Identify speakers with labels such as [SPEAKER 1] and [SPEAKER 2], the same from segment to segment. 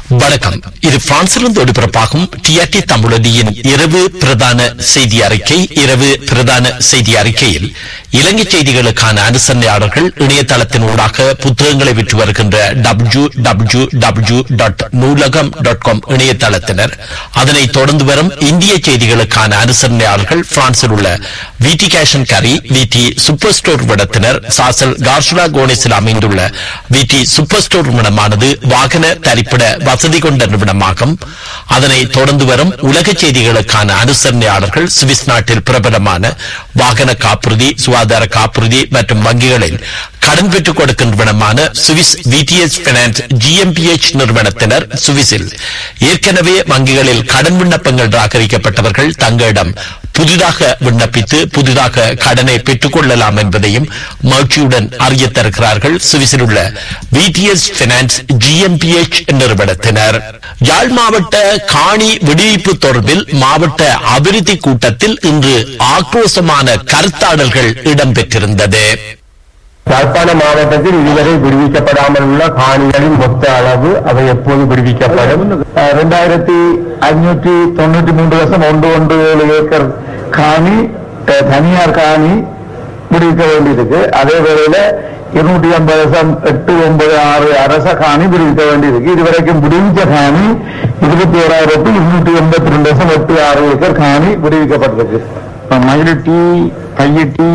[SPEAKER 1] வணக்கம் இது பிரான்சிலிருந்து ஒளிபரப்பாகும் டிஆர்டி தமிழொலியின் இரவு பிரதான செய்தி அறிக்கை இரவு பிரதான செய்தி அறிக்கையில் இலங்கை செய்திகளுக்கான அனுசரணையாளர்கள் இணையதளத்தின் ஊடாக புத்தகங்களை விற்று வருகின்ற W W W dot Noolagam dot com இணையதளத்தினர் அதனைத் தொடர்ந்து வரும் இந்திய செய்திகளுக்கான அனுசரணையாளர்கள் பிரான்சில் உள்ள விடி கேஷன் கரி விடி சூப்பர் ஸ்டோர் விடத்தினர் சாசல் கார்சுலா கோனிஸில் அமைந்துள்ள விடி சூப்பர் ஸ்டோர் நிறுவனமானது வாகன தரிப்பிட வசதி கொண்ட நிறுவனமாகும் அதனை தொடர்ந்து வரும் உலக செய்திகளுக்கான அனுசரணையாளர்கள் சுவிஸ் நாட்டில் பிரபலமான வாகன காப்புறுதி சுகாதார காப்புறுதி மற்றும் வங்கிகளில் கடன் பெற்றுக் கொடுக்கும் நிறுவனமான சுவிஸ் விடிஎஸ் பினான்ஸ் ஜிஎம்பிஎச் நிறுவனத்தினர் சுவிஸில் ஏற்கனவே வங்கிகளில் கடன் விண்ணப்பங்கள் நிராகரிக்கப்பட்டவர்கள் தங்களிடம் புதிதாக விண்ணப்பித்து புதிதாக கடனை பெற்றுக் கொள்ளலாம் என்பதையும் மகிழ்ச்சியுடன் அறிய தருகிறார்கள் சுவிஸில் உள்ள விடிஎஸ் பினான்ஸ் ஜிஎம்பிஎச் நிறுவனத்தினர் யாழ் மாவட்ட காணி விடுவிப்பு தொடர்பில் மாவட்ட அபிவிருத்தி கூட்டத்தில் இன்று ஆக்ரோஷமான கருத்தாடல்கள் இடம்பெற்றிருந்தது
[SPEAKER 2] யாழ்ப்பாண மாவட்டத்தில் இதுவரை விடுவிக்கப்படாமல் உள்ள காணிகளின் மொத்த அளவு அவை எப்போது விடுவிக்கப்படும் இரண்டாயிரத்தி ஐநூற்றி தொண்ணூற்றி மூன்று வருஷம் ஒன்று ஒன்று ஏழு ஏக்கர் காணி அஹ், தனியார் காணி விடுவிக்க வேண்டியிருக்கு அதே வேளையில இருநூற்றி ஐம்பது வருஷம் எட்டு ஒன்பது ஆறு அரச காணி விடுவிக்க வேண்டியிருக்கு இதுவரைக்கும் விடுவித்த காணி இருபத்தி ஓராயிரத்தி இருநூற்றி எண்பத்தி ரெண்டு வருஷம் எட்டு ஆறு ஏக்கர் காணி விடுவிக்கப்பட்டிருக்கு இப்ப மயிலிட்டி கையட்டி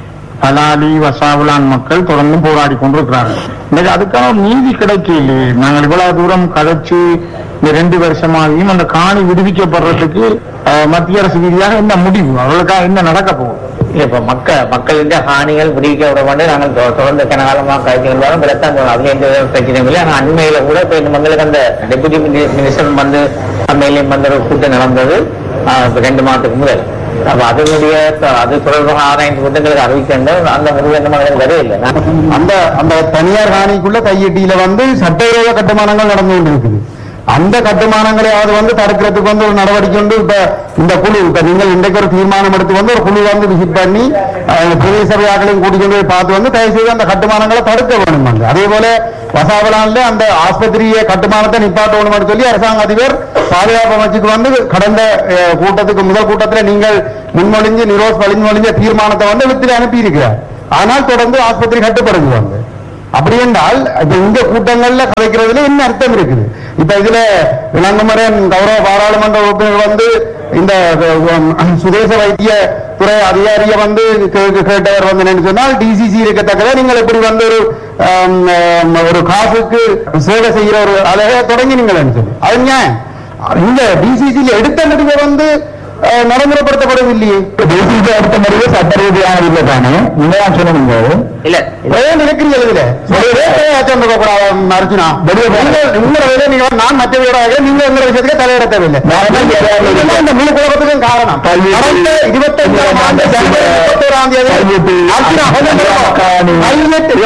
[SPEAKER 2] பலாலி வசாவுலான் மக்கள் தொடர்ந்து போராடி கொண்டிருக்கிறார்கள் இன்னைக்கு அதுக்கான ஒரு நீதி கிடைக்கலையே நாங்கள் இவ்வளவு தூரம் கதைச்சு இந்த ரெண்டு வருஷமாகியும் அந்த காணி விடுவிக்கப்படுறதுக்கு அஹ், மத்திய அரசு ரீதியாக என்ன முடிவு அவர்களுக்காக என்ன நடக்க போகும்
[SPEAKER 3] இல்ல இப்ப மக்க மக்களின் ஹானிகள் விடுவிக்க விட வேண்டும் நாங்கள் தொ- தொடர்ந்து கன காலமாக கழிச்சு வந்தாலும் விளக்கம் அதுல எந்த வித பிரச்சனையும் இல்லை ஆனா அண்மையில கூட இப்ப இந்த மக்களுக்கு அந்த டெபுட்டி மினிஸ்டர் வந்து அண்மையிலையும் வந்து ஒரு கூட்டம் நடந்தது ஆஹ், இப்ப ரெண்டு மாதத்துக்கு முதல் அப்ப அதனுடைய த- அது தொடர்பாக ஆராய்ந்து கூட்டங்களுக்கு அறிவிக்கின்ற அந்த முடிவு என்ன மக்களுக்கு வரவில்லை நான்
[SPEAKER 2] அந்த அந்த தனியார் காணிக்குள்ள கையெட்டியில வந்து சட்டவிரோத கட்டுமானங்கள் நடந்து கொண்டிருக்குது அந்த கட்டுமானங்களையாவது வந்து தடுக்கிறதுக்கு வந்து ஒரு நடவடிக்கை வந்து இப்ப இந்த குழு இப்ப நீங்கள் இன்றைக்கு ஒரு தீர்மானம் எடுத்து வந்து ஒரு குழு வந்து விசிட் பண்ணி அஹ், பெரிய சபையாக்களையும் கூட்டிட்டு போய் பார்த்து வந்து தயவு செய்து அந்த கட்டுமானங்களை தடுக்க வேணும் அங்க. அதே போல வசாவலான்ல அந்த ஆஸ்பத்திரியை கட்டுமானத்தை நிப்பாட்டணும்னு சொல்லி அரசாங்க அதிபர் பாதுகாப்பு அமைச்சுக்கு வந்து கடந்த அஹ், கூட்டத்துக்கு முதல் கூட்டத்தில் நீங்கள் முன்மொழிஞ்சு நிரோஸ் வழிமொழிஞ்ச தீர்மானத்தை வந்து எழுத்தில் அனுப்பி இருக்கிறார் ஆனால் தொடர்ந்து ஆஸ்பத்திரி கட்டுப்படுத்துவாங்க அப்படி என்றால் இப்ப இந்த கூட்டங்கள்ல கதைக்கிறதுல என்ன அர்த்தம் இருக்குது இப்ப இதுல இளங்குமரன் கௌரவ பாராளுமன்ற உறுப்பினர் வந்து இந்த அஹ், சுதேச வைத்திய துறை அதிகாரிய வந்து கே- கே- கேட்டவர் வந்து என்னன்னு சொன்னால் டிசிசி இருக்கத்தக்கத நீங்கள் எப்படி வந்து ஒரு ஆம், ஆம், ஒரு காசுக்கு சேவை செய்கிற ஒரு அழகை தொடங்கி நீங்கள் சொல்லி அது நியாயம் இந்த டிசிசியில் எடுத்த முடிவை வந்து அஹ், நடைமுறைப்படுத்தப்படவில்லையே டிசிசி எடுத்த முடிவு சட்ட ரீதியாக இல்லை தானே நீங்க தான் சொல்லணுங்க
[SPEAKER 3] இல்ல
[SPEAKER 2] ஏன் இருக்கிறீங்க இதுல ஒரு ரேட்டை ஆச்சம் கூடாது அர்ஜுனா நீங்கள் உங்களோட வேலை நீங்க நான் மற்ற வீடாக நீங்க உங்களோட விஷயத்துக்கு தலையிட தேவையில்லை இதுதான் இந்த முழு குழப்பத்துக்கும் காரணம் கடந்த இருபத்தஞ்சாம் ஆண்டு ஜனவரி முப்பத்தோராம் தேதி அர்ஜுனா, கொஞ்சம் நிறுத்தம். பதினெட்டு,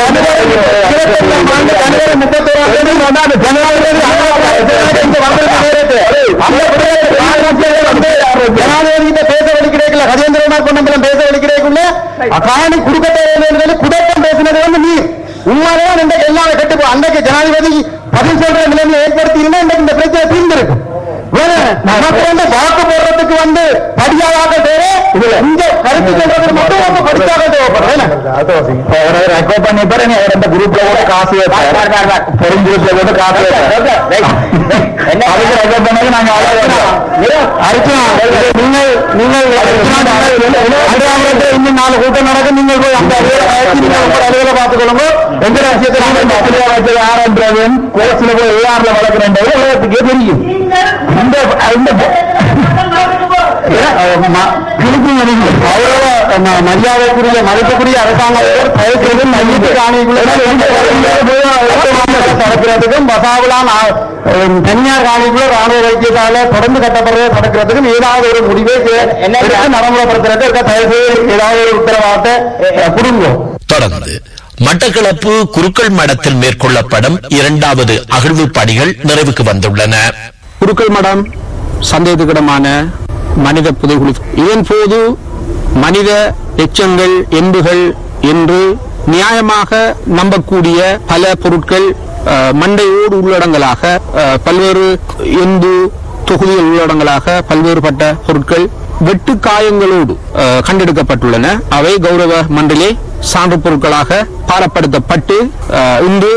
[SPEAKER 2] இருபத்தஞ்சாம் ஆண்டு ஜனவரி முப்பத்தோராம் தேதி ரெண்டாவது ஜனவரி ஜனாதிபதி இங்க வந்திருக்க நேரத்து. அந்த விடயத்தை ஆளுநர் வந்து ஜனாதிபதி பேச வலிக்கிறேன் கஜேந்திரநாத் பொன்னம்பலம் பேச வலிக்கிறேக்குள்ள காணி கொடுக்க தேவையில்லை சொல்லி குடப்பம் பேசினது வந்து நீ உண்மையிலே இன்றைக்கு எல்லாம் கட்டுப்போ அன்றைக்கு ஜனாதிபதி பதில் சொல்ற நிலைமையை ஏற்படுத்தி இருந்தா இன்றைக்கு இந்த பிரச்சனை தீர்ந்திருக்கும் வேற, நமக்கு வந்து வாக்கு போடுறதுக்கு வந்து படியாதாக தேவை இந்த கருத்து சொல்றதுக்கு மட்டும் வந்து படிச்சாக தேவைப்படுறேன் ரெக்கார்ட் பண்ணி பாருங்க அவர் அந்த குரூப்ல கூட காசு பெரும் குரூப்ல கூட காசு அதுக்கு ரெக்கார்ட் பண்ணது நாங்க அர்ச்சனா நீங்கள் நீங்கள் அலுவலகத்தில் இன்னும் நாலு கூட்டம் நடக்கும் நீங்கள் போய் அந்த அலுவலகத்தை நீங்கள் உங்கள் அலுவலக பார்த்துக் கொள்ளுங்க எந்த விஷயத்தை நாங்கள் அலுவலகத்தில் ஆரம்பிக்கிறேன் கோர்ஸ்ல போய் ஏஆர்ல வளர்க்கிறேன் உலகத்துக்கே தெரியும் இந்த இந்த கௌரவ ம- மரியாதைக்குரிய மதிப்புக்குரிய அரசாங்க தயவுசெய்து மையத்து காணிக்குள்ள தடுக்கிறதுக்கும் பசாவலான் தனியார் காணிக்குள்ள ராணுவ வைத்தியசாலை தொடர்ந்து கட்டப்படுறதை தடுக்கிறதுக்கும் ஏதாவது ஒரு முடிவை
[SPEAKER 3] என்ன-
[SPEAKER 2] எடுத்து நடைமுறைப்படுத்துறதுக்கு தயவுசெய்து ஏதாவது ஒரு உத்தரவாதத்தை அஹ், கொடுங்க
[SPEAKER 1] தொடர்ந்து மட்டக்களப்பு குருக்கள் மடத்தில் மேற்கொள்ளப்படும் இரண்டாவது அகழ்வு பணிகள் நிறைவுக்கு வந்துள்ளன
[SPEAKER 4] குருக்கள் மடம் சந்தேகத்துக்கிடமான மனித புதைகுழி இதன் போது மனித எச்சங்கள் எம்புகள் என்று நியாயமாக நம்பக்கூடிய பல பொருட்கள் அஹ், மண்டையோடு உள்ளடங்கலாக அஹ், பல்வேறு எந்து தொகுதிகள் உள்ளடங்கலாக பல்வேறுபட்ட பொருட்கள் வெட்டு காயங்களோடு அஹ், கண்டெடுக்கப்பட்டுள்ளன அவை கௌரவ மண்டலே சான்று பொருட்களாக பாரப்படுத்தப்பட்டு அஹ், இன்று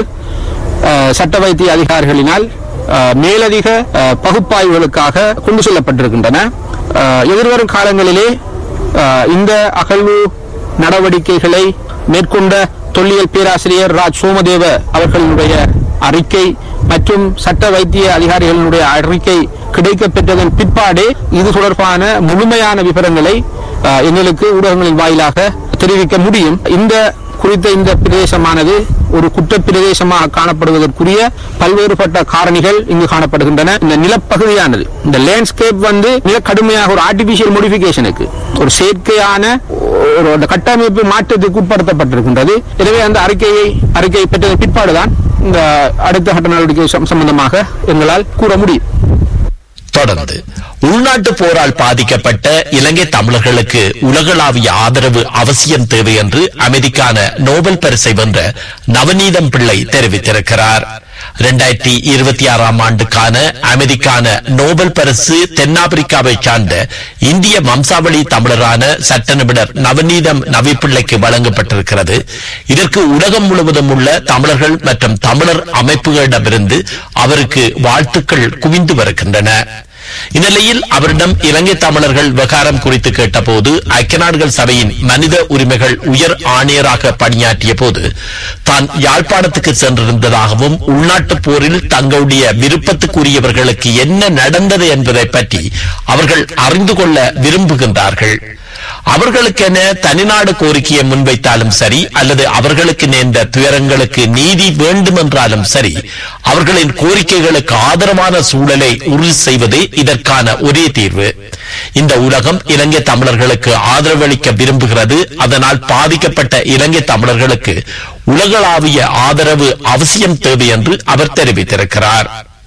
[SPEAKER 4] அஹ், சட்ட வைத்திய அதிகாரிகளினால் அஹ், மேலதிக அஹ், பகுப்பாய்வுகளுக்காக கொண்டு செல்லப்பட்டிருக்கின்றன அஹ், எதிர்வரும் காலங்களிலே அஹ், இந்த அகழ்வு நடவடிக்கைகளை மேற்கொண்ட தொல்லியல் பேராசிரியர் ராஜ் சோமதேவ அவர்களுடைய அறிக்கை மற்றும் சட்ட வைத்திய அதிகாரிகளினுடைய அறிக்கை கிடைக்கப் பெற்றதன் பிற்பாடே இது தொடர்பான முழுமையான விவரங்களை அஹ், எங்களுக்கு ஊடகங்களின் வாயிலாக தெரிவிக்க முடியும் இந்த குறித்த இந்த பிரதேசமானது ஒரு குற்ற பிரதேசமாக காணப்படுவதற்குரிய பல்வேறுபட்ட காரணிகள் இங்கு காணப்படுகின்றன இந்த நிலப்பகுதியானது இந்த லேண்ட்ஸ்கேப் வந்து மிக கடுமையாக ஒரு ஆர்டிபிஷியல் மோடிபிகேஷனுக்கு ஒரு செயற்கையான ஒரு அந்த கட்டமைப்பு மாற்றத்துக்கு உட்படுத்தப்பட்டிருக்கின்றது எனவே அந்த அறிக்கையை அறிக்கை பெற்றதன் பிற்பாடுதான் இந்த அடுத்த கட்ட நடவடிக்கை சம்- சம்பந்தமாக எங்களால் கூற முடியும்
[SPEAKER 1] தொடர்ந்து உள்நாட்டு போரால் பாதிக்கப்பட்ட இலங்கை தமிழர்களுக்கு உலகளாவிய ஆதரவு அவசியம் தேவை என்று அமைதிக்கான நோபல் பரிசை வென்ற நவநீதம் பிள்ளை தெரிவித்திருக்கிறார் இரண்டாயிரத்தி இருபத்தி ஆறாம் ஆண்டுக்கான அமைதிக்கான நோபல் பரிசு தென்னாப்பிரிக்காவை சார்ந்த இந்திய வம்சாவளி தமிழரான சட்ட நிபுணர் நவநீதம் நவிப்பிள்ளைக்கு வழங்கப்பட்டிருக்கிறது இதற்கு உலகம் முழுவதும் உள்ள தமிழர்கள் மற்றும் தமிழர் அமைப்புகளிடமிருந்து அவருக்கு வாழ்த்துக்கள் குவிந்து வருகின்றன இந்நிலையில் அவரிடம் இலங்கை தமிழர்கள் விவகாரம் குறித்து கேட்டபோது ஐக்கிய நாடுகள் சபையின் மனித உரிமைகள் உயர் ஆணையராக பணியாற்றிய போது தான் யாழ்ப்பாணத்துக்கு சென்றிருந்ததாகவும் உள்நாட்டு போரில் தங்களுடைய விருப்பத்துக்குரியவர்களுக்கு என்ன நடந்தது என்பதை பற்றி அவர்கள் அறிந்து கொள்ள விரும்புகின்றார்கள் அவர்களுக்கென தனிநாடு கோரிக்கையை முன்வைத்தாலும் சரி அல்லது அவர்களுக்கு நேர்ந்த துயரங்களுக்கு நீதி வேண்டுமென்றாலும் சரி அவர்களின் கோரிக்கைகளுக்கு ஆதரவான சூழலை உறுதி செய்வதே இதற்கான ஒரே தீர்வு இந்த உலகம் இலங்கை தமிழர்களுக்கு ஆதரவளிக்க விரும்புகிறது அதனால் பாதிக்கப்பட்ட இலங்கை தமிழர்களுக்கு உலகளாவிய ஆதரவு அவசியம் தேவை என்று அவர் தெரிவித்திருக்கிறார்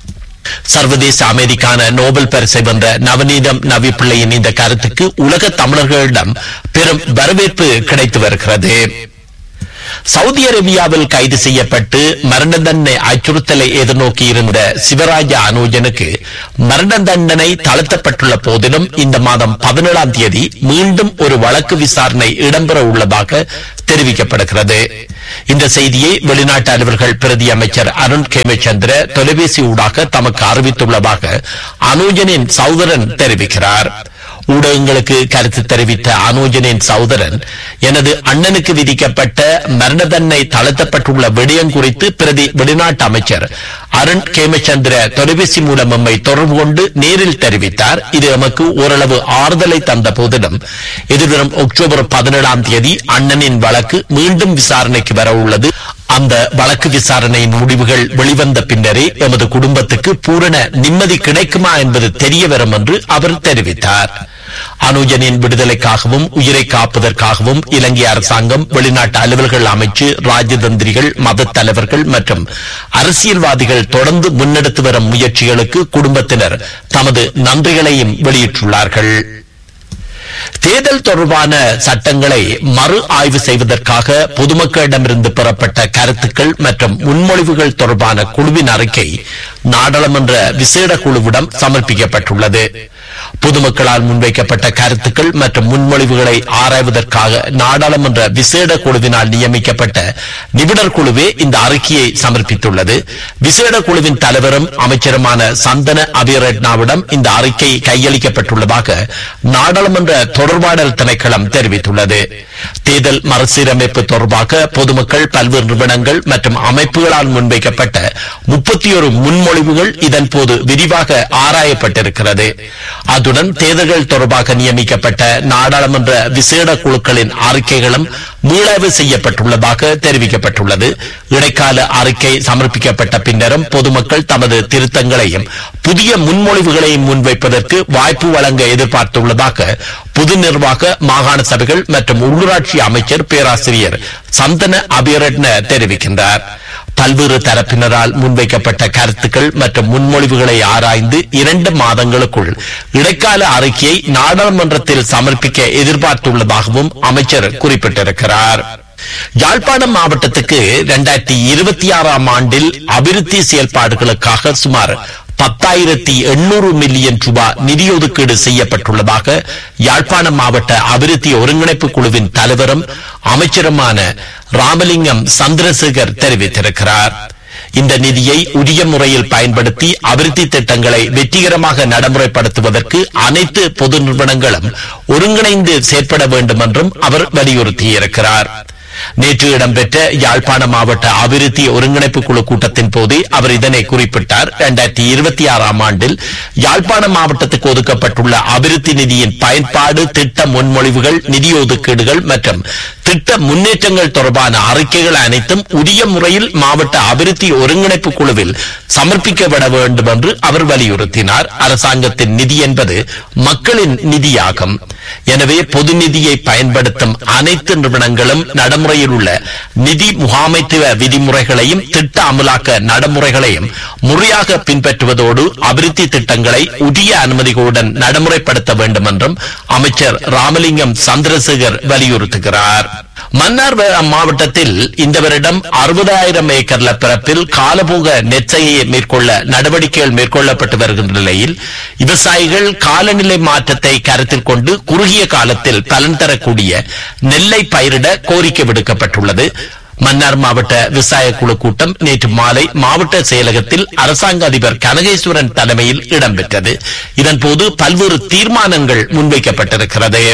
[SPEAKER 1] சர்வதேச அமைதிக்கான நோபல் பரிசை வென்ற நவநீதம் நவி பிள்ளையின் இந்த கருத்துக்கு உலக தமிழர்களிடம் பெரும் வரவேற்பு கிடைத்து வருகிறது சவுதி அரேபியாவில் கைது செய்யப்பட்டு மரண தண்டனை அச்சுறுத்தலை எதிர்நோக்கி இருந்த சிவராஜ அனூஜனுக்கு மரண தண்டனை தளர்த்தப்பட்டுள்ள போதிலும் இந்த மாதம் பதினேழாம் தேதி மீண்டும் ஒரு வழக்கு விசாரணை இடம்பெற உள்ளதாக தெரிவிக்கப்படுகிறது இந்த செய்தியை வெளிநாட்டு அலுவல்கள் பிரதி அமைச்சர் அருண் கேமச்சந்திர தொலைபேசி ஊடாக தமக்கு அறிவித்துள்ளதாக அனூஜனின் சௌதரன் தெரிவிக்கிறார் ஊடகங்களுக்கு கருத்து தெரிவித்த அனோஜனின் சகோதரன் எனது அண்ணனுக்கு விதிக்கப்பட்ட மரண தண்டனை தளர்த்தப்பட்டுள்ள விடயம் குறித்து பிரதி வெளிநாட்டு அமைச்சர் அருண் கேமச்சந்திர தொலைபேசி மூலம் நம்மை தொடர்பு கொண்டு நேரில் தெரிவித்தார் இது நமக்கு ஓரளவு ஆறுதலை தந்த போதிலும் எதிர்வரும் அக்டோபர் பதினேழாம் தேதி அண்ணனின் வழக்கு மீண்டும் விசாரணைக்கு வர உள்ளது அந்த வழக்கு விசாரணையின் முடிவுகள் வெளிவந்த பின்னரே எமது குடும்பத்துக்கு பூரண நிம்மதி கிடைக்குமா என்பது தெரிய வரும் என்று அவர் தெரிவித்தார் அனுஜனின் விடுதலைக்காகவும் உயிரை காப்பதற்காகவும் இலங்கை அரசாங்கம் வெளிநாட்டு அலுவல்கள் அமைச்சு ராஜதந்திரிகள் மத தலைவர்கள் மற்றும் அரசியல்வாதிகள் தொடர்ந்து முன்னெடுத்து வரும் முயற்சிகளுக்கு குடும்பத்தினர் தமது நன்றிகளையும் வெளியிட்டுள்ளார்கள் தேர்தல் தொடர்பான சட்டங்களை மறு ஆய்வு செய்வதற்காக பொதுமக்களிடமிருந்து பெறப்பட்ட கருத்துக்கள் மற்றும் முன்மொழிவுகள் தொடர்பான குழுவின் அறிக்கை நாடாளுமன்ற விசேட குழுவிடம் சமர்ப்பிக்கப்பட்டுள்ளது பொதுமக்களால் முன்வைக்கப்பட்ட கருத்துக்கள் மற்றும் முன்மொழிவுகளை ஆராய்வதற்காக நாடாளுமன்ற விசேட குழுவினால் நியமிக்கப்பட்ட நிபுணர் குழுவே இந்த அறிக்கையை சமர்ப்பித்துள்ளது விசேட குழுவின் தலைவரும் அமைச்சருமான சந்தன அபிரட்னாவிடம் இந்த அறிக்கை கையளிக்கப்பட்டுள்ளதாக நாடாளுமன்ற தொடர்பாடல் திணைக்களம் தெரிவித்துள்ளது தேர்தல் மறுசீரமைப்பு தொடர்பாக பொதுமக்கள் பல்வேறு நிறுவனங்கள் மற்றும் அமைப்புகளால் முன்வைக்கப்பட்ட முப்பத்தி ஒரு முன்மொழிவுகள் இதன் போது விரிவாக ஆராயப்பட்டிருக்கிறது அத்துடன் தேர்தல்கள் தொடர்பாக நியமிக்கப்பட்ட நாடாளுமன்ற விசேட குழுக்களின் அறிக்கைகளும் மீளாய்வு செய்யப்பட்டுள்ளதாக தெரிவிக்கப்பட்டுள்ளது இடைக்கால அறிக்கை சமர்ப்பிக்கப்பட்ட பின்னரும் பொதுமக்கள் தமது திருத்தங்களையும் புதிய முன்மொழிவுகளையும் முன்வைப்பதற்கு வாய்ப்பு வழங்க எதிர்பார்த்துள்ளதாக பொது நிர்வாக மாகாண சபைகள் மற்றும் உள்ளூராட்சி அமைச்சர் பேராசிரியர் சந்தன அபிரட்ன தெரிவிக்கின்றார் பல்வேறு தரப்பினரால் முன்வைக்கப்பட்ட கருத்துக்கள் மற்றும் முன்மொழிவுகளை ஆராய்ந்து இரண்டு மாதங்களுக்குள் இடைக்கால அறிக்கையை நாடாளுமன்றத்தில் சமர்ப்பிக்க எதிர்பார்த்துள்ளதாகவும் அமைச்சர் குறிப்பிட்டிருக்கிறார் யாழ்ப்பாணம் மாவட்டத்துக்கு இரண்டாயிரத்தி இருபத்தி ஆறாம் ஆண்டில் அபிவிருத்தி செயல்பாடுகளுக்காக சுமார் பத்தாயிரத்தி எண்ணூறு மில்லியன் ரூபாய் நிதி ஒதுக்கீடு செய்யப்பட்டுள்ளதாக யாழ்ப்பாணம் மாவட்ட அபிவிருத்தி ஒருங்கிணைப்பு குழுவின் தலைவரும் அமைச்சருமான ராமலிங்கம் சந்திரசேகர் தெரிவித்திருக்கிறார் இந்த நிதியை உரிய முறையில் பயன்படுத்தி அபிவிருத்தி திட்டங்களை வெற்றிகரமாக நடைமுறைப்படுத்துவதற்கு அனைத்து பொது நிறுவனங்களும் ஒருங்கிணைந்து செயற்பட வேண்டும் என்றும் அவர் வலியுறுத்தியிருக்கிறார் நேற்று இடம்பெற்ற யாழ்ப்பாண மாவட்ட அபிவிருத்தி ஒருங்கிணைப்பு குழு கூட்டத்தின் போது அவர் இதனை குறிப்பிட்டார் இரண்டாயிரத்தி இருபத்தி ஆறாம் ஆண்டில் யாழ்ப்பாண மாவட்டத்துக்கு ஒதுக்கப்பட்டுள்ள அபிவிருத்தி நிதியின் பயன்பாடு திட்ட முன்மொழிவுகள் நிதி ஒதுக்கீடுகள் மற்றும் திட்ட முன்னேற்றங்கள் தொடர்பான அறிக்கைகள் அனைத்தும் உரிய முறையில் மாவட்ட அபிவிருத்தி ஒருங்கிணைப்பு குழுவில் சமர்ப்பிக்கப்பட வேண்டும் என்று அவர் வலியுறுத்தினார் அரசாங்கத்தின் நிதி என்பது மக்களின் நிதியாகும் எனவே பொது நிதியை பயன்படுத்தும் அனைத்து நிறுவனங்களும் நடைமுறையில் உள்ள நிதி முகாமைத்துவ விதிமுறைகளையும் திட்ட அமலாக்க நடைமுறைகளையும் முறையாக பின்பற்றுவதோடு அபிவிருத்தி திட்டங்களை உரிய அனுமதிகளுடன் நடைமுறைப்படுத்த வேண்டும் என்றும் அமைச்சர் ராமலிங்கம் சந்திரசேகர் வலியுறுத்துகிறார் மன்னார் வ- மாவட்டத்தில் இந்த வருடம் அறுபதாயிரம் ஏக்கர் பரப்பில் காலபோக நெற்செய்யை மேற்கொள்ள நடவடிக்கைகள் மேற்கொள்ளப்பட்டு வருகின்ற நிலையில் விவசாயிகள் காலநிலை மாற்றத்தை கருத்தில் கொண்டு குறுகிய காலத்தில் பலன் தரக்கூடிய நெல்லை பயிரிட கோரிக்கை விடுக்கப்பட்டுள்ளது மன்னார் மாவட்ட விவசாய குழு கூட்டம் நேற்று மாலை மாவட்ட செயலகத்தில் அரசாங்க அதிபர் கனகேஸ்வரன் தலைமையில் இடம்பெற்றது இதன்போது பல்வேறு தீர்மானங்கள் முன்வைக்கப்பட்டிருக்கிறது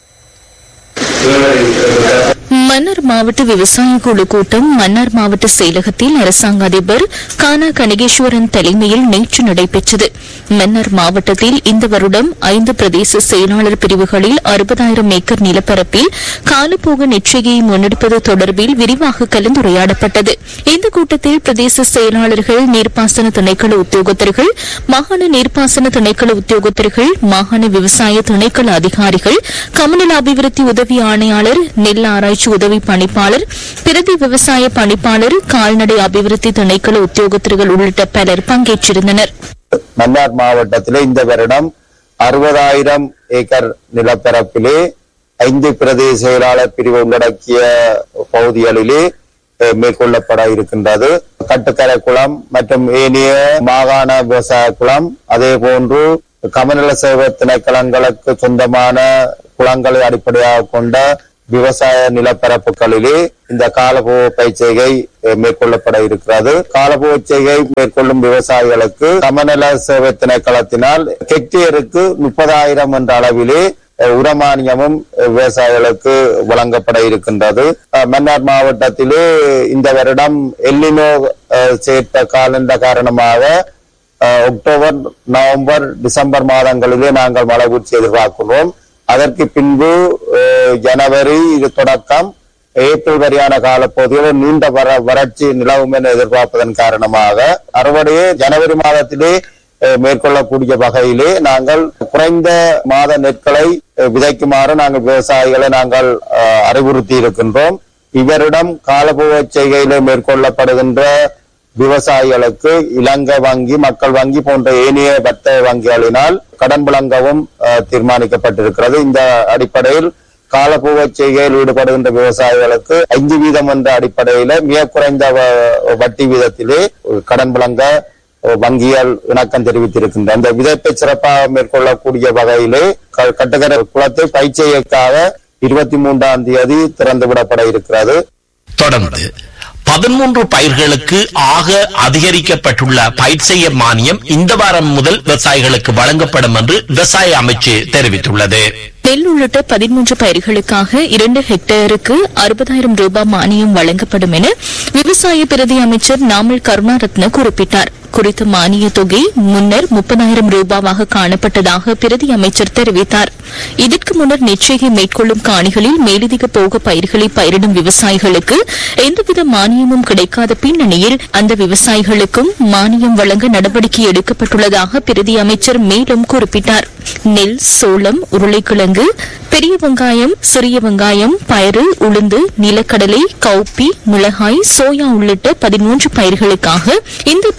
[SPEAKER 5] மன்னார் மாவட்ட விவசாய குழு கூட்டம் மன்னார் மாவட்ட செயலகத்தில் அரசாங்க அதிபர் கானா கனகேஸ்வரன் தலைமையில் நேற்று நடைபெற்றது மன்னார் மாவட்டத்தில் இந்த வருடம் ஐந்து பிரதேச செயலாளர் பிரிவுகளில் அறுபதாயிரம் ஏக்கர் நிலப்பரப்பில் காலப்போக நிச்சயை முன்னெடுப்பது தொடர்பில் விரிவாக கலந்துரையாடப்பட்டது இந்த கூட்டத்தில் பிரதேச செயலாளர்கள் நீர்ப்பாசன திணைக்கள உத்தியோகத்தர்கள் மாகாண நீர்ப்பாசன திணைக்கள உத்தியோகத்தர்கள் மாகாண விவசாய திணைக்கள அதிகாரிகள் கமநல அபிவிருத்தி உதவி ஆணையாளர் நெல் ஆராய்ச்சி உதவி பணிப்பாளர் பிரதி விவசாய பணிப்பாளர் கால்நடை அபிவிருத்தி திணைக்கள உத்தியோகத்தர்கள் உள்ளிட்ட பலர் பங்கேற்றிருந்தனர்
[SPEAKER 6] மன்னார் மாவட்டத்திலே இந்த வருடம் அறுபதாயிரம் ஏக்கர் நிலப்பரப்பிலே ஐந்து பிரதேச செயலாளர் பிரிவு உள்ளடக்கிய பகுதிகளிலே அஹ், மேற்கொள்ளப்பட இருக்கின்றது கட்டுக்கரை குளம் மற்றும் ஏனைய மாகாண விவசாய குளம் அதே போன்று கமநல சேவை திணைக்களங்களுக்கு சொந்தமான குளங்களை அடிப்படையாக கொண்ட விவசாய நிலப்பரப்புகளிலே இந்த காலபோக பயிற்சிகை அஹ், மேற்கொள்ளப்பட இருக்கிறது காலபோக செய்கை மேற்கொள்ளும் விவசாயிகளுக்கு சமநல சேவை திணைக்களத்தினால் ஹெக்டேருக்கு முப்பதாயிரம் என்ற அளவிலே அஹ், உரமானியமும் அஹ், விவசாயிகளுக்கு வழங்கப்பட இருக்கின்றது அஹ், மன்னார் மாவட்டத்திலே இந்த வருடம் எல்லினோ அஹ், சேர்த்த காலண்ட காரணமாக அஹ், அக்டோபர் நவம்பர் டிசம்பர் மாதங்களிலே நாங்கள் மழை வீழ்ச்சி எதிர்பார்க்கிறோம் அதற்கு பின்பு அஹ், ஜனவரி இது தொடக்கம் ஏப்ரல் வரையான காலப்பகுதியில் நீண்ட வர வறட்சி நிலவும் என எதிர்பார்ப்பதன் காரணமாக அறுவடையே ஜனவரி மாதத்திலே அஹ், மேற்கொள்ளக்கூடிய வகையிலே நாங்கள் குறைந்த மாத நெற்களை அஹ், விதைக்குமாறு நாங்கள் விவசாயிகளை நாங்கள் அஹ், அறிவுறுத்தி இருக்கின்றோம் இவரிடம் காலபோக செய்கையிலே மேற்கொள்ளப்படுகின்ற விவசாயிகளுக்கு இலங்கை வங்கி மக்கள் வங்கி போன்ற ஏனைய வர்த்தக வங்கிகளினால் கடன் வழங்கவும் அஹ், தீர்மானிக்கப்பட்டிருக்கிறது இந்த அடிப்படையில் காலப்பூவ செய்கையில் ஈடுபடுகின்ற விவசாயிகளுக்கு ஐந்து வீதம் என்ற அடிப்படையில மிக குறைந்த வ- வட்டி வீதத்திலே கடன் வழங்க அஹ், வங்கிகள் இணக்கம் தெரிவித்திருக்கின்றன அந்த விதைப்பை சிறப்பாக மேற்கொள்ளக்கூடிய வகையிலே க- கட்டுக்கரை குளத்தை பயிற்சியைக்காக இருபத்தி மூன்றாம் தேதி திறந்து விடப்பட இருக்கிறது
[SPEAKER 1] தொடர்ந்து பதிமூன்று பயிர்களுக்கு ஆக அதிகரிக்கப்பட்டுள்ள பயிர் செய்ய மானியம் இந்த வாரம் முதல் விவசாயிகளுக்கு வழங்கப்படும் என்று விவசாய அமைச்சு தெரிவித்துள்ளது
[SPEAKER 5] நெல் உள்ளிட்ட பதிமூன்று பயிர்களுக்காக இரண்டு ஹெக்டேருக்கு அறுபதாயிரம் ரூபாய் மானியம் வழங்கப்படும் என விவசாய பிரதி அமைச்சர் நாமல் கருணாரத்ன குறிப்பிட்டார் குறித்த மானிய தொகை முன்னர் முப்பதாயிரம் ரூபாவாக காணப்பட்டதாக பிரதி அமைச்சர் தெரிவித்தார் இதற்கு முன்னர் நிச்சயை மேற்கொள்ளும் காணிகளில் மேலதிக போக பயிர்களை பயிரிடும் விவசாயிகளுக்கு எந்தவித மானியமும் கிடைக்காத பின்னணியில் அந்த விவசாயிகளுக்கும் மானியம் வழங்க நடவடிக்கை எடுக்கப்பட்டுள்ளதாக பிரதி அமைச்சர் மேலும் குறிப்பிட்டார் நெல் சோளம் உருளைக்கிழங்கு பெரிய வெங்காயம் சிறிய வெங்காயம் பயறு உளுந்து நிலக்கடலை கவுப்பி மிளகாய் சோயா உள்ளிட்ட பதிமூன்று பயிர்களுக்காக இந்த பெரும்பகுதி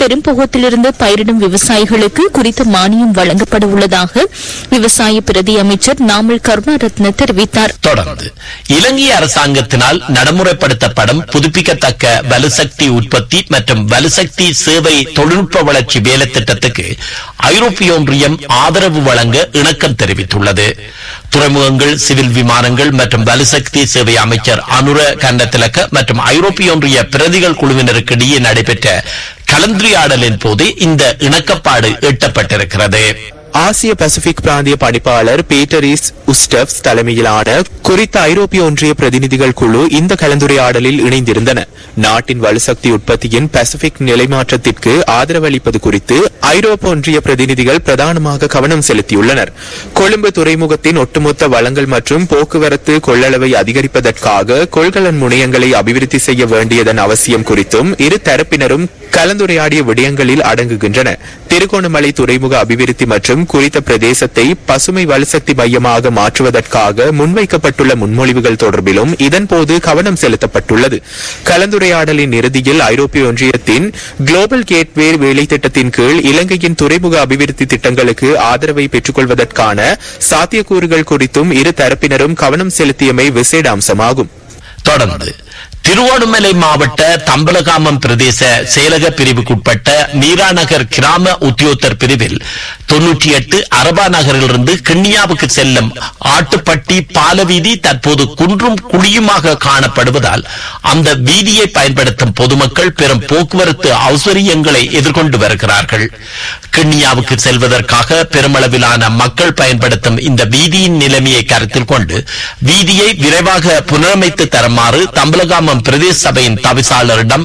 [SPEAKER 5] ஆரம்பத்திலிருந்து பயிரிடும் விவசாயிகளுக்கு குறித்த மானியம் வழங்கப்பட உள்ளதாக விவசாய பிரதி அமைச்சர் நாமல் கருணாரத்ன தெரிவித்தார்
[SPEAKER 1] தொடர்ந்து இலங்கை அரசாங்கத்தினால் நடைமுறைப்படுத்தப்படும் புதுப்பிக்கத்தக்க வலுசக்தி உற்பத்தி மற்றும் வலுசக்தி சேவை தொழில்நுட்ப வளர்ச்சி வேலை திட்டத்துக்கு ஐரோப்பிய ஒன்றியம் ஆதரவு வழங்க இணக்கம் தெரிவித்துள்ளது துறைமுகங்கள் சிவில் விமானங்கள் மற்றும் வலுசக்தி சேவை அமைச்சர் அனுர கண்டத்திலக்க மற்றும் ஐரோப்பிய ஒன்றிய பிரதிகள் குழுவினருக்கு இடையே நடைபெற்ற கலந்துரையாடலின் போது இந்த இணக்கப்பாடு எட்டப்பட்டிருக்கிறது
[SPEAKER 7] ஆசிய பசிபிக் பிராந்திய பணிப்பாளர் பீட்டரிஸ் உஸ்டப்ஸ் தலைமையிலான குறித்த ஐரோப்பிய ஒன்றிய பிரதிநிதிகள் குழு இந்த கலந்துரையாடலில் இணைந்திருந்தன நாட்டின் வலுசக்தி உற்பத்தியின் பசிபிக் நிலைமாற்றத்திற்கு ஆதரவளிப்பது குறித்து ஐரோப்பிய ஒன்றிய பிரதிநிதிகள் பிரதானமாக கவனம் செலுத்தியுள்ளனர் கொழும்பு துறைமுகத்தின் ஒட்டுமொத்த வளங்கள் மற்றும் போக்குவரத்து கொள்ளளவை அதிகரிப்பதற்காக கொள்கலன் முனையங்களை அபிவிருத்தி செய்ய வேண்டியதன் அவசியம் குறித்தும் இரு தரப்பினரும் கலந்துரையாடிய விடயங்களில் அடங்குகின்றன திருகோணமலை துறைமுக அபிவிருத்தி மற்றும் குறித்த பிரதேசத்தை பசுமை வலுசக்தி மையமாக மாற்றுவதற்காக முன்வைக்கப்பட்டுள்ள முன்மொழிவுகள் தொடர்பிலும் இதன்போது கவனம் செலுத்தப்பட்டுள்ளது கலந்துரையாடலின் இறுதியில் ஐரோப்பிய ஒன்றியத்தின் குளோபல் கேட்வே வேலை திட்டத்தின் கீழ் இலங்கையின் துறைமுக அபிவிருத்தி திட்டங்களுக்கு ஆதரவை பெற்றுக்கொள்வதற்கான சாத்தியக்கூறுகள் குறித்தும் இரு தரப்பினரும் கவனம் செலுத்தியமை விசேட அம்சமாகும்
[SPEAKER 1] தொடர்ந்து திருவோணமலை மாவட்ட தம்பலகாமம் பிரதேச செயலக பிரிவுக்குட்பட்ட மீராநகர் கிராம உத்தியோகத்தர் பிரிவில் தொன்னூற்றி எட்டு அரபா நகரிலிருந்து கிண்ணியாவுக்கு செல்லும் ஆட்டுப்பட்டி பாலவீதி தற்போது குன்றும் குழியுமாக காணப்படுவதால் அந்த வீதியை பயன்படுத்தும் பொதுமக்கள் பெரும் போக்குவரத்து அவசரியங்களை எதிர்கொண்டு வருகிறார்கள் கிண்ணியாவுக்கு செல்வதற்காக பெருமளவிலான மக்கள் பயன்படுத்தும் இந்த வீதியின் நிலைமையை கருத்தில் கொண்டு வீதியை விரைவாக புனரமைத்து தருமாறு தம்பலகாமம் பிரதேச சபையின் தவிசாளரிடம்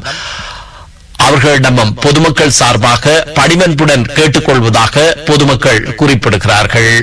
[SPEAKER 1] அவர்களிடமும் பொதுமக்கள் சார்பாக படிவன்புடன் கேட்டுக்கொள்வதாக பொதுமக்கள் குறிப்பிடுகிறார்கள்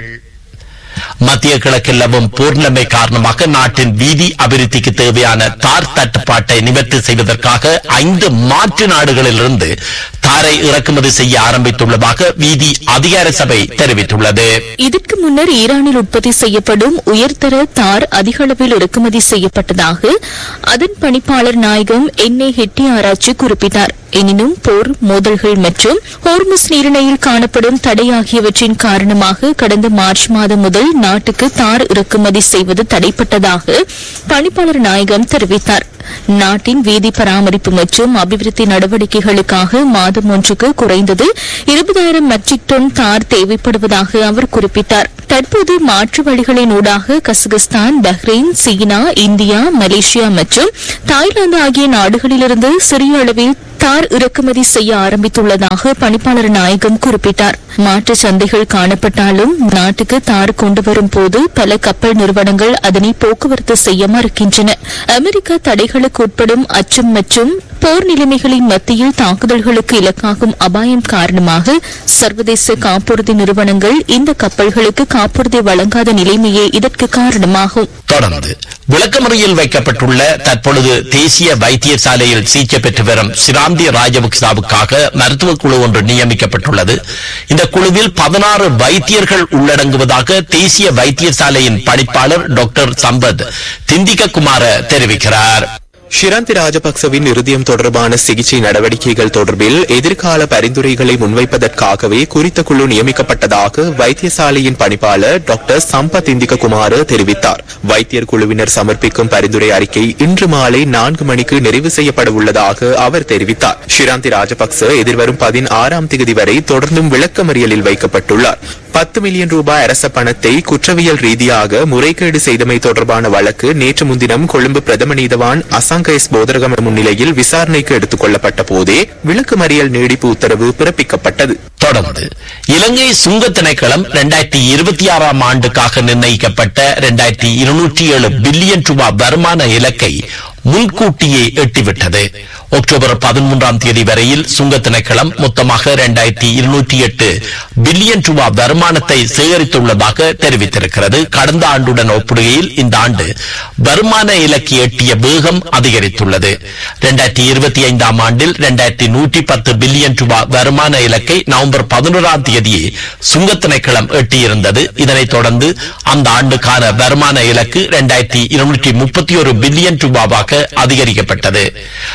[SPEAKER 1] மத்திய கிழக்கில் நிலவும் போர்நிலைமை காரணமாக நாட்டின் வீதி அபிவிருத்திக்கு தேவையான தார் தட்டுப்பாட்டை நிவர்த்தி செய்வதற்காக ஐந்து மாற்று நாடுகளிலிருந்து தாரை இறக்குமதி செய்ய ஆரம்பித்துள்ளதாக வீதி அதிகார சபை தெரிவித்துள்ளது
[SPEAKER 5] இதற்கு முன்னர் ஈரானில் உற்பத்தி செய்யப்படும் உயர்தர தார் அதிக அளவில் இறக்குமதி செய்யப்பட்டதாக அதன் பணிப்பாளர் நாயகம் என் ஏ ஹெட்டி ஆராய்ச்சி குறிப்பிட்டார் எனினும் போர் மோதல்கள் மற்றும் ஹோர்முஸ் நீரிணையில் காணப்படும் தடை ஆகியவற்றின் காரணமாக கடந்த மார்ச் மாதம் முதல் நாட்டுக்கு தார் இறக்குமதி செய்வது தடைப்பட்டதாக பணிப்பாளர் நாயகம் தெரிவித்தார் நாட்டின் வீதி பராமரிப்பு மற்றும் அபிவிருத்தி நடவடிக்கைகளுக்காக மாதம் ஒன்றுக்கு குறைந்தது இருபதாயிரம் மெட்ரிக் டன் தார் தேவைப்படுவதாக அவர் குறிப்பிட்டார் தற்போது மாற்று வழிகளின் ஊடாக கசகஸ்தான் பஹ்ரைன் சீனா இந்தியா மலேசியா மற்றும் தாய்லாந்து ஆகிய நாடுகளிலிருந்து சிறிய அளவில் தார் இறக்குமதி செய்ய ஆரம்பித்துள்ளதாக பணிப்பாளர் நாயகம் குறிப்பிட்டார் மாற்று சந்தைகள் காணப்பட்டாலும் நாட்டுக்கு தார் கொண்டு வரும் போது பல கப்பல் நிறுவனங்கள் அதனை போக்குவரத்து செய்ய மறுக்கின்றன அமெரிக்கா தடைகளுக்கு உட்படும் அச்சம் மற்றும் போர் நிலைமைகளின் மத்தியில் தாக்குதல்களுக்கு இலக்காகும் அபாயம் காரணமாக சர்வதேச காப்புறுதி நிறுவனங்கள் இந்த கப்பல்களுக்கு காப்புறுதி வழங்காத நிலைமையே இதற்கு காரணமாகும்
[SPEAKER 1] தொடர்ந்து விளக்கமறியில் வைக்கப்பட்டுள்ள தற்பொழுது தேசிய வைத்தியசாலையில் சிகிச்சை பெற்று வரும் சிராந்தி ராஜபக்சாவுக்காக மருத்துவ குழு ஒன்று நியமிக்கப்பட்டுள்ளது இந்த குழுவில் பதினாறு வைத்தியர்கள் உள்ளடங்குவதாக தேசிய வைத்தியசாலையின் பணிப்பாளர் டாக்டர் சம்பத் திந்திக குமார தெரிவிக்கிறார்
[SPEAKER 7] ஷிராந்தி ராஜபக்சவின் இருதயம் தொடர்பான சிகிச்சை நடவடிக்கைகள் தொடர்பில் எதிர்கால பரிந்துரைகளை முன்வைப்பதற்காகவே குறித்த குழு நியமிக்கப்பட்டதாக வைத்தியசாலையின் பணிப்பாளர் டாக்டர் சம்பத் இந்திக குமார் தெரிவித்தார் வைத்தியர் குழுவினர் சமர்ப்பிக்கும் பரிந்துரை அறிக்கை இன்று மாலை நான்கு மணிக்கு நிறைவு செய்யப்பட உள்ளதாக அவர் தெரிவித்தார் ஷிராந்தி ராஜபக்ச எதிர்வரும் பதினாறாம் தேதி வரை தொடர்ந்தும் விளக்கமறியலில் வைக்கப்பட்டுள்ளார் பத்து மில்லியன் ரூபாய் அரச பணத்தை குற்றவியல் ரீதியாக முறைகேடு செய்தமை தொடர்பான வழக்கு நேற்று முன்தினம் கொழும்பு பிரதம நீதவான் அசாங்க எஸ் போதரகம முன்னிலையில் விசாரணைக்கு எடுத்துக் கொள்ளப்பட்ட போதே விளக்குமறியல் நீடிப்பு உத்தரவு பிறப்பிக்கப்பட்டது
[SPEAKER 1] தொடர்ந்து இலங்கை சுங்க திணைக்களம் இரண்டாயிரத்தி இருபத்தி ஆறாம் ஆண்டுக்காக நிர்ணயிக்கப்பட்ட இரண்டாயிரத்தி இருநூற்றி ஏழு பில்லியன் ரூபாய் வருமான இலக்கை முன்கூட்டியே எட்டிவிட்டது அக்டோபர் பதிமூன்றாம் தேதி வரையில் சுங்க திணைக்களம் மொத்தமாக இரண்டாயிரத்தி இருநூற்றி எட்டு பில்லியன் ரூபாய் வருமானத்தை சேகரித்துள்ளதாக தெரிவித்திருக்கிறது கடந்த ஆண்டுடன் ஒப்பிடுகையில் இந்த ஆண்டு வருமான இலக்கை எட்டிய வேகம் அதிகரித்துள்ளது இரண்டாயிரத்தி இருபத்தி ஐந்தாம் ஆண்டில் இரண்டாயிரத்தி நூற்றி பத்து பில்லியன் ரூபாய் வருமான இலக்கை நவம்பர் பதினோராம் தேதியே சுங்க திணைக்களம் எட்டியிருந்தது இதனைத் தொடர்ந்து அந்த ஆண்டுக்கான வருமான இலக்கு இரண்டாயிரத்தி இருநூற்றி முப்பத்தி ஒரு பில்லியன் ரூபாவாக அதிகரிக்கப்பட்டது இரண்டாயிரத்தி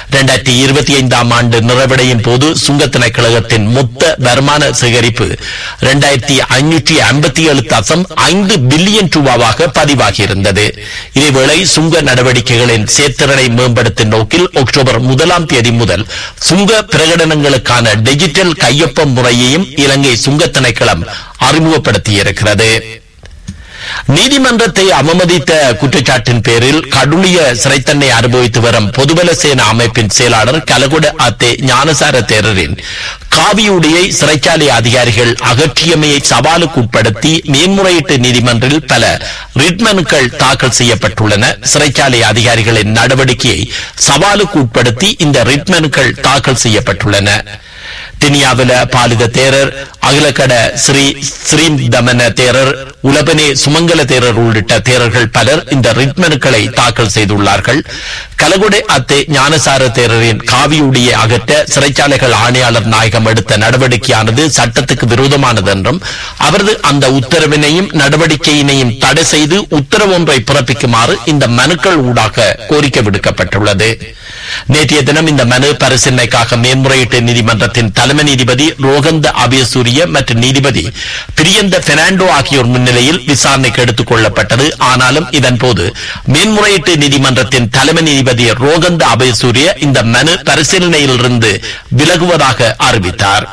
[SPEAKER 1] இரண்டாயிரத்தி இருபத்தி ஐந்தாம் ஆண்டு நிறைவடையும் போது சுங்க திணைக்களகத்தின் மொத்த வருமான சேகரிப்பு இரண்டாயிரத்தி ஐநூற்றி ஐம்பத்தி ஏழு தசம் ஐந்து பில்லியன் ரூபாவாக பதிவாகியிருந்தது இதேவேளை சுங்க நடவடிக்கைகளின் சேர்த்திறனை மேம்படுத்தும் நோக்கில் அக்டோபர் முதலாம் தேதி முதல் சுங்க பிரகடனங்களுக்கான டிஜிட்டல் கையொப்பம் முறையையும் இலங்கை சுங்க திணைக்களம் அறிமுகப்படுத்தியிருக்கிறது நீதிமன்றத்தை அவமதித்த குற்றச்சாட்டின் பேரில் கடுளிய சிறைத்தன்னை அனுபவித்து வரும் பொதுபல சேனா அமைப்பின் செயலாளர் கலகுட அத்தே ஞானசார தேரரின் காவியுடையை சிறைச்சாலை அதிகாரிகள் அகற்றியமையை சவாலுக்கு உட்படுத்தி மேன்முறையீட்டு நீதிமன்றில் பல ரிட்மனுக்கள் தாக்கல் செய்யப்பட்டுள்ளன சிறைச்சாலை அதிகாரிகளின் நடவடிக்கையை சவாலுக்கு உட்படுத்தி இந்த ரிட்மனுக்கள் தாக்கல் செய்யப்பட்டுள்ளன டினியாவில பாலித தேரர் அகிலக்கட ஸ்ரீ ஸ்ரீதமன தேரர் உலபனே சுமங்கல தேரர் உள்ளிட்ட தேரர்கள் பலர் இந்த ரிட்மனுக்களை தாக்கல் செய்துள்ளார்கள் கலகுடை அத்தே ஞானசார தேரரின் காவியுடைய அகற்ற சிறைச்சாலைகள் ஆணையாளர் நாயகம் எடுத்த நடவடிக்கையானது சட்டத்துக்கு விரோதமானது என்றும் அவரது அந்த உத்தரவினையும் நடவடிக்கையினையும் தடை செய்து உத்தரவு ஒன்றை பிறப்பிக்குமாறு இந்த மனுக்கள் ஊடாக கோரிக்கை விடுக்கப்பட்டுள்ளது நேற்றைய தினம் இந்த மனு பரிசீலனைக்காக மேன்முறையீட்டு நீதிமன்றத்தின் தலைமை நீதிபதி ரோகந்த அபயசூரிய மற்றும் நீதிபதி பிரியந்த பெர்னாண்டோ ஆகியோர் முன்னிலையில் விசாரணைக்கு எடுத்துக் கொள்ளப்பட்டது ஆனாலும் இதன்போது மேன்முறையீட்டு நீதிமன்றத்தின் தலைமை நீதிபதி ரோகந்த அபயசூரிய இந்த மனு பரிசீலனையிலிருந்து விலகுவதாக அறிவித்தார்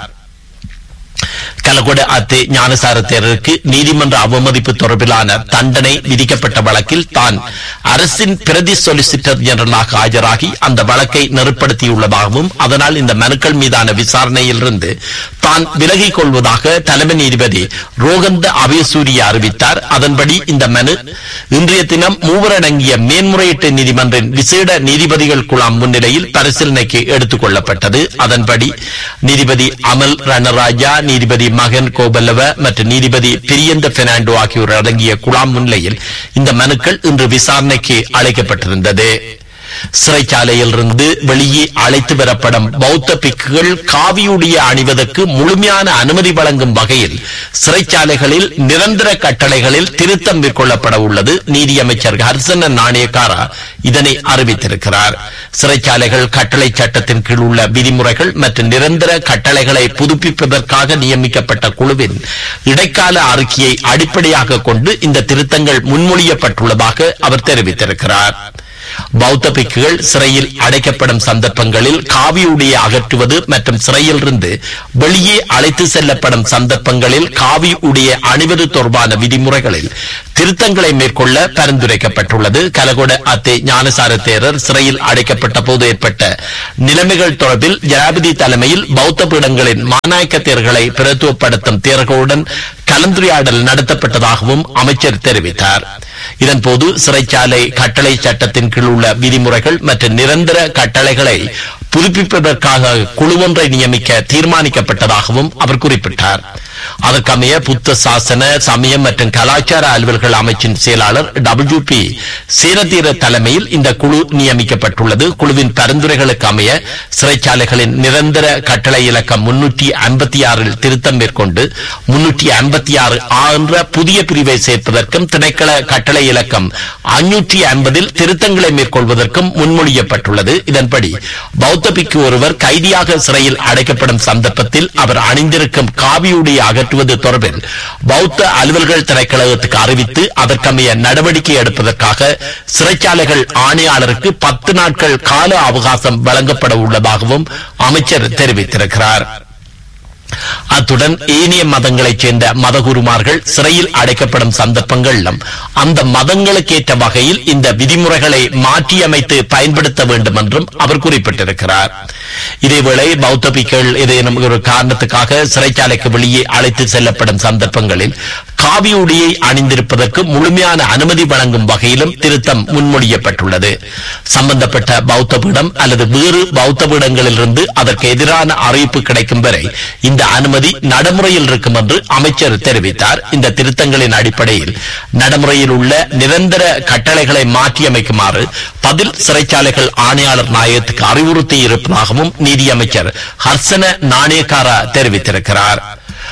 [SPEAKER 1] கலகொட அத்தே ஞானசார தேரருக்கு நீதிமன்ற அவமதிப்பு தொடர்பிலான தண்டனை விதிக்கப்பட்ட வழக்கில் தான் அரசின் பிரதி சொலிசிட்டர் ஜெனரலாக ஆஜராகி அந்த வழக்கை நெருப்படுத்தியுள்ளதாகவும் அதனால் இந்த மனுக்கள் மீதான விசாரணையிலிருந்து தான் விலகிக் கொள்வதாக தலைமை நீதிபதி ரோகந்த அபயசூரிய அறிவித்தார் அதன்படி இந்த மனு இன்றைய தினம் மூவரடங்கிய மேன்முறையீட்டு நீதிமன்றின் விசேட நீதிபதிகள் குழாம் முன்னிலையில் பரிசீலனைக்கு எடுத்துக் கொள்ளப்பட்டது அதன்படி நீதிபதி அமல் ரணராஜா நீதிபதி மகன் கோபல்லவ மற்றும் நீதிபதி பிரியந்த பெர்னாண்டோ ஆகியோர் அடங்கிய குழாம் முன்னிலையில் இந்த மனுக்கள் இன்று விசாரணைக்கு அழைக்கப்பட்டிருந்தது சிறைச்சாலையிலிருந்து வெளியே அழைத்து வரப்படும் பௌத்த பிக்குகள் காவியுடைய அணிவதற்கு முழுமையான அனுமதி வழங்கும் வகையில் சிறைச்சாலைகளில் நிரந்தர கட்டளைகளில் திருத்தம் மேற்கொள்ளப்பட உள்ளது நீதியமைச்சர் ஹர்சன நாணயக்காரா இதனை அறிவித்திருக்கிறார் சிறைச்சாலைகள் கட்டளை சட்டத்தின் கீழ் உள்ள விதிமுறைகள் மற்றும் நிரந்தர கட்டளைகளை புதுப்பிப்பதற்காக நியமிக்கப்பட்ட குழுவின் இடைக்கால அறிக்கையை அடிப்படையாக கொண்டு இந்த திருத்தங்கள் முன்மொழியப்பட்டுள்ளதாக அவர் தெரிவித்திருக்கிறார் பௌத்த பிக்குகள் சிறையில் அடைக்கப்படும் சந்தர்ப்பங்களில் காவியுடைய அகற்றுவது மற்றும் சிறையிலிருந்து வெளியே அழைத்து செல்லப்படும் சந்தர்ப்பங்களில் காவி உடைய அணிவது தொடர்பான விதிமுறைகளில் திருத்தங்களை மேற்கொள்ள பரிந்துரைக்கப்பட்டுள்ளது கலகொட அத்தே ஞானசார தேரர் சிறையில் அடைக்கப்பட்ட போது ஏற்பட்ட நிலைமைகள் தொடர்பில் ஜனாதிபதி தலைமையில் பௌத்த பீடங்களின் மாநாயக்க தேர்களை பிரத்துவப்படுத்தும் தேர்களுடன் கலந்துரையாடல் நடத்தப்பட்டதாகவும் அமைச்சர் தெரிவித்தார் இதன்போது சிறைச்சாலை கட்டளை சட்டத்தின் கீழ் உள்ள விதிமுறைகள் மற்றும் நிரந்தர கட்டளைகளை புதுப்பிப்பதற்காக குழு ஒன்றை நியமிக்க தீர்மானிக்கப்பட்டதாகவும் அவர் குறிப்பிட்டார் அதற்கமைய புத்த சாசன சமயம் மற்றும் கலாச்சார அலுவல்கள் அமைச்சின் செயலாளர் டபிள்யூ பி சீரதீர தலைமையில் இந்த குழு நியமிக்கப்பட்டுள்ளது குழுவின் பரிந்துரைகளுக்கு அமைய சிறைச்சாலைகளின் நிரந்தர கட்டளை இலக்கம் முன்னூற்றி ஐம்பத்தி ஆறில் திருத்தம் மேற்கொண்டு முன்னூற்றி ஐம்பத்தி ஆறு ஆ என்ற புதிய பிரிவை சேர்ப்பதற்கும் திணைக்கள கட்டளை இலக்கம் அஞ்சூற்றி ஐம்பதில் திருத்தங்களை மேற்கொள்வதற்கும் முன்மொழியப்பட்டுள்ளது இதன்படி பௌத்த பிக்கு ஒருவர் கைதியாக சிறையில் அடைக்கப்படும் சந்தர்ப்பத்தில் அவர் அணிந்திருக்கும் காவியுடைய அகற்றுவது தொடர்பில் பௌத்த அலுவல்கள் திணைக்களகத்துக்கு அறிவித்து அதற்கமைய நடவடிக்கை எடுப்பதற்காக சிறைச்சாலைகள் ஆணையாளருக்கு பத்து நாட்கள் கால அவகாசம் வழங்கப்பட உள்ளதாகவும் அமைச்சர் தெரிவித்திருக்கிறார் அத்துடன் ஏனைய மதங்களைச் சேர்ந்த மதகுருமார்கள் சிறையில் அடைக்கப்படும் சந்தர்ப்பங்களிலும் அந்த மதங்களுக்கேற்ற வகையில் இந்த விதிமுறைகளை மாற்றியமைத்து பயன்படுத்த வேண்டும் என்றும் அவர் குறிப்பிட்டிருக்கிறார் இதேவேளை பௌத்த பிக்கள் ஏதேனும் ஒரு காரணத்துக்காக சிறைச்சாலைக்கு வெளியே அழைத்து செல்லப்படும் சந்தர்ப்பங்களில் காவி உடையை அணிந்திருப்பதற்கு முழுமையான அனுமதி வழங்கும் வகையிலும் திருத்தம் முன்மொழியப்பட்டுள்ளது சம்பந்தப்பட்ட பௌத்த பீடம் அல்லது வேறு பௌத்த பீடங்களிலிருந்து அதற்கு எதிரான அறிவிப்பு கிடைக்கும் வரை இந்த அனுமதி நடைமுறையில் இருக்கும் என்று அமைச்சர் தெரிவித்தார் இந்த திருத்தங்களின் அடிப்படையில் நடைமுறையில் உள்ள நிரந்தர கட்டளைகளை மாற்றியமைக்குமாறு பதில் சிறைச்சாலைகள் ஆணையாளர் நாயகத்துக்கு அறிவுறுத்தி இருப்பதாகவும் நீதியமைச்சர் ஹர்சன நாணயக்காரா தெரிவித்திருக்கிறார்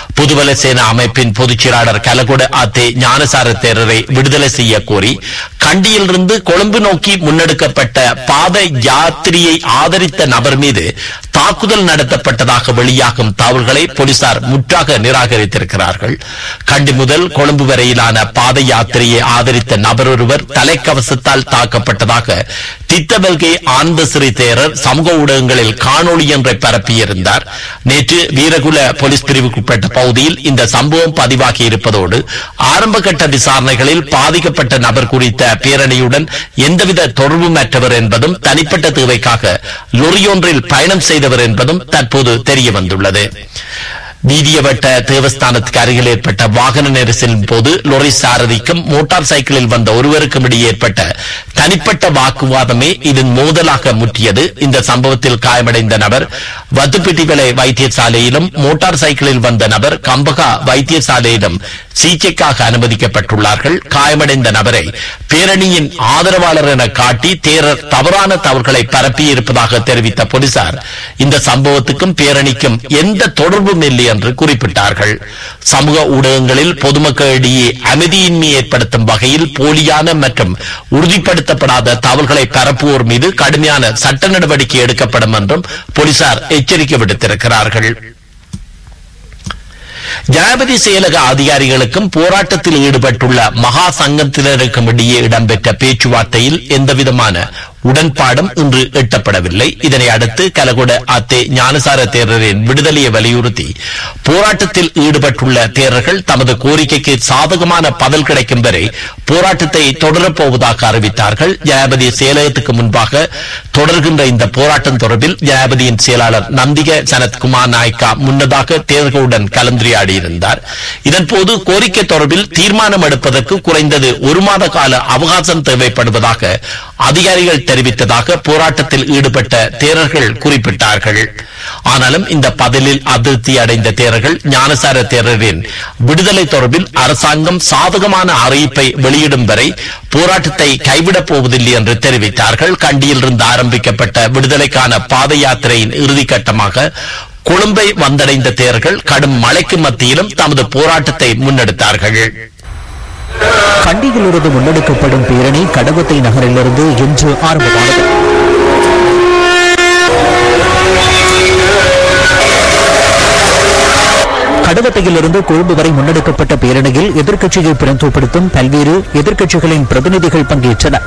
[SPEAKER 1] புதுவல சேனா அமைப்பின் பொதுச் செயலாளர் கலகொட ஆத்தே ஞானசார தேரரை விடுதலை செய்ய கோரி கண்டியிலிருந்து கொழும்பு நோக்கி முன்னெடுக்கப்பட்ட பாத யாத்திரியை ஆதரித்த நபர் மீது தாக்குதல் நடத்தப்பட்டதாக வெளியாகும் தகவல்களை போலீசார் முற்றாக நிராகரித்திருக்கிறார்கள் கண்டி முதல் கொழும்பு வரையிலான பாத யாத்திரையை ஆதரித்த நபர் ஒருவர் தலைக்கவசத்தால் தாக்கப்பட்டதாக தித்தபல்கே ஆனந்த சிறி தேரர் சமூக ஊடகங்களில் காணொளி ஒன்றை பரப்பியிருந்தார் நேற்று வீரகுல போலீஸ் பிரிவுக்குட்பட்ட பகுதியில் இந்த சம்பவம் பதிவாகி இருப்பதோடு ஆரம்ப கட்ட விசாரணைகளில் பாதிக்கப்பட்ட நபர் குறித்த பேரணியுடன் எந்தவித தொடர்புமற்றவர் என்பதும் தனிப்பட்ட தேவைக்காக லொரியொன்றில் பயணம் செய்தவர் என்பதும் தற்போது தெரிய வந்துள்ளது வீதியவட்ட தேவஸ்தானத்துக்கு அருகில் ஏற்பட்ட வாகன நெரிசலின் போது லொரி சாரதிக்கும் மோட்டார் சைக்கிளில் வந்த ஒருவருக்கும் இடையே ஏற்பட்ட தனிப்பட்ட வாக்குவாதமே இதன் மோதலாக முற்றியது இந்த சம்பவத்தில் காயமடைந்த நபர் வத்துப்பிட்டிவலை வைத்தியசாலையிலும் மோட்டார் சைக்கிளில் வந்த நபர் கம்பகா வைத்தியசாலையிலும் சிகிச்சைக்காக அனுமதிக்கப்பட்டுள்ளார்கள் காயமடைந்த நபரை பேரணியின் ஆதரவாளர் என காட்டி தேரர் தவறான தவறுகளை பரப்பியிருப்பதாக தெரிவித்த போலீசார் இந்த சம்பவத்துக்கும் பேரணிக்கும் எந்த தொடர்பும் இல்லை என்று குறிப்பிட்டார்கள் சமூக ஊடகங்களில் பொதுமக்களிடையே அமைதியின்மை ஏற்படுத்தும் வகையில் போலியான மற்றும் உறுதிப்படுத்தப்படாத தவறுகளை பரப்புவோர் மீது கடுமையான சட்ட நடவடிக்கை எடுக்கப்படும் என்றும் போலீசார் எச்சரிக்கை விடுத்திருக்கிறார்கள் ஜனாதிபதி செயலக அதிகாரிகளுக்கும் போராட்டத்தில் ஈடுபட்டுள்ள மகா சங்கத்தினருக்கும் இடையே இடம்பெற்ற பேச்சுவார்த்தையில் எந்தவிதமான உடன்பாடும் இன்று எட்டப்படவில்லை இதனை அடுத்து கலகொட அத்தே ஞானசார தேரரின் விடுதலையை வலியுறுத்தி போராட்டத்தில் ஈடுபட்டுள்ள தேரர்கள் தமது கோரிக்கைக்கு சாதகமான பதில் கிடைக்கும் வரை போராட்டத்தை தொடரப்போவதாக அறிவித்தார்கள் ஜனாதிபதி செயலகத்துக்கு முன்பாக தொடர்கின்ற இந்த போராட்டம் தொடர்பில் ஜனாதிபதியின் செயலாளர் நந்திக சனத்குமார் நாயக்கா முன்னதாக தேர்தலுடன் கலந்துரையாடியிருந்தார் இதன்போது கோரிக்கை தொடர்பில் தீர்மானம் எடுப்பதற்கு குறைந்தது ஒரு மாத கால அவகாசம் தேவைப்படுவதாக அதிகாரிகள் தெரிவித்ததாக போராட்டத்தில் ஈடுபட்ட தேரர்கள் குறிப்பிட்டார்கள் ஆனாலும் இந்த பதிலில் அதிருப்தி அடைந்த தேரர்கள் ஞானசார தேரரின் விடுதலை தொடர்பில் அரசாங்கம் சாதகமான அறிவிப்பை வெளியிடும் வரை போராட்டத்தை கைவிடப் போவதில்லை என்று தெரிவித்தார்கள் கண்டியிலிருந்து ஆரம்பிக்கப்பட்ட விடுதலைக்கான பாத யாத்திரையின் இறுதிக்கட்டமாக கொழும்பை வந்தடைந்த தேர்கள் கடும் மழைக்கு மத்தியிலும் தமது போராட்டத்தை முன்னெடுத்தார்கள்
[SPEAKER 8] கண்டியிலிருந்து முன்னெடுக்கப்படும் பேரணி கடவத்தை நகரிலிருந்து இன்று ஆரம்பமானது கடவத்தையிலிருந்து கொழும்பு வரை முன்னெடுக்கப்பட்ட பேரணியில் எதிர்க்கட்சியை பிரதிநிதிப்படுத்தும் பல்வேறு எதிர்க்கட்சிகளின் பிரதிநிதிகள் பங்கேற்றனர்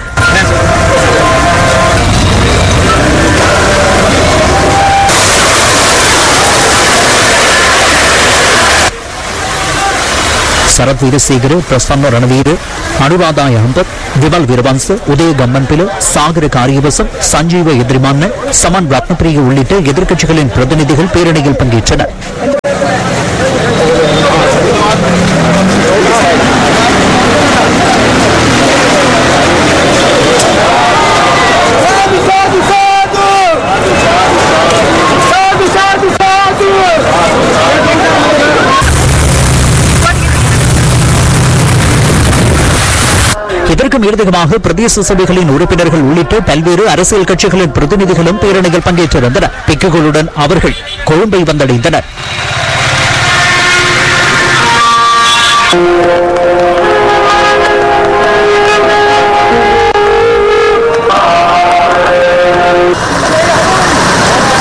[SPEAKER 8] சரத் வீரசேகர பிரசன்ன ரணவீர அனுராதா அஹமத் விமல் வீரவன்ச உதய கம்மன்பில சாகர காரியவசம் சஞ்சீவ எதிரிமான சமன் ரத்னபிரிய உள்ளிட்ட எதிர்க்கட்சிகளின் பிரதிநிதிகள் பேரணியில் பங்கேற்றனர் இதற்கு மேலதிகமாக பிரதேச சபைகளின் உறுப்பினர்கள் உள்ளிட்ட பல்வேறு அரசியல் கட்சிகளின் பிரதிநிதிகளும் பேரணியில் பங்கேற்றிருந்தனர் பிக்குகளுடன் அவர்கள் கொழும்பை வந்தடைந்தனர்